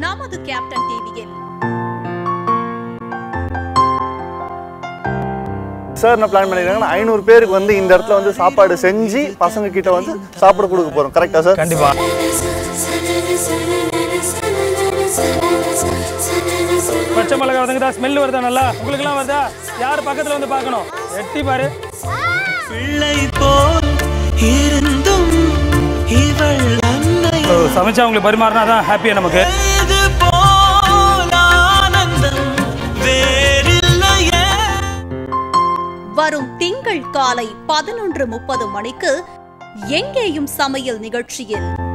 நமது கேப்டன் டிவியில் சார் என்ன பிளான் பண்ணிருக்காங்கன்னா ஐநூறு பேருக்கு வந்து இந்த இடத்துல வந்து சாப்பாடு செஞ்சு பசங்க கிட்ட வந்து சாப்பிட கொடுக்க போறோம் கரெக்டா சார் கண்டிப்பா பச்சை மிளகா வந்துங்கதா ஸ்மெல் வருதா நல்லா உங்களுக்குலாம் வருதா யார் பக்கத்துல வந்து பார்க்கணும் எட்டி பாரு பிள்ளை போல் இருந்தும் இவள் அன்னை So, சமைச்சா உங்களுக்கு பரிமாறினா தான் ஹாப்பியா நமக்கு இது போல் ஆனந்தம் வேறில்லையே வரும் திங்கள் காலை பதினொன்று முப்பது மணிக்கு எங்கேயும் சமையல் நிகழ்ச்சியில்